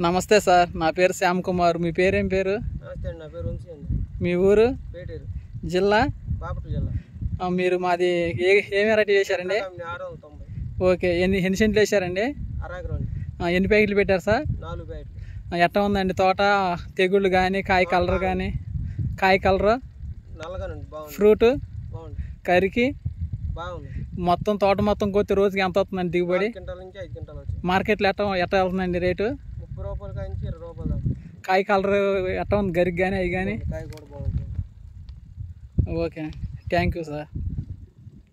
నమస్తే సార్ నా పేరు శ్యామ్ కుమార్ మీ పేరేం పేరు నమస్తే అండి నా పేరు వంశీ అండి మీ ఊరు పేటేరు జిల్లా బాపట్ల జిల్లా ఆ, మీరు మాది ఏ ఏ వెరైటీ వేశారండి కంపెనీ ఆరు వందల తొంభై ఓకే ఎన్ని ఎన్ని సెంట్లు వేశారండి అరాగ్రం అండి ఆ, ఎన్ని ప్యాకెట్లు పెట్టారు సార్ నాలుగు బ్యాట్లు ఆ, ఎట్లా ఉందండి తోట తెగుళ్ళు కానీ కాయ కలర్ కానీ కాయ కలర్ నల్లగానండి బాగుంది ఫ్రూట్ బాగుంది కరికి బాగుంది మొత్తం తోట మొత్తం కొద్ది రోజుకి ఎంత వస్తుందండి దిగుబడి నాలుగు క్వింటాల నుంచి ఐదు క్వింటాలు వచ్చింది మార్కెట్లో ఎట్లా ఎట్లా వెళ్తుందండి రేటు ముప్పై రూపాయల కాంచి ఇరవై రూపాయలు దాకా కాయ కలర్ ఎట్లా ఉంది గరికి కానీ అవి కానీ కాయ కూడా బాగుంటుంది ఓకే థ్యాంక్ యూ సార్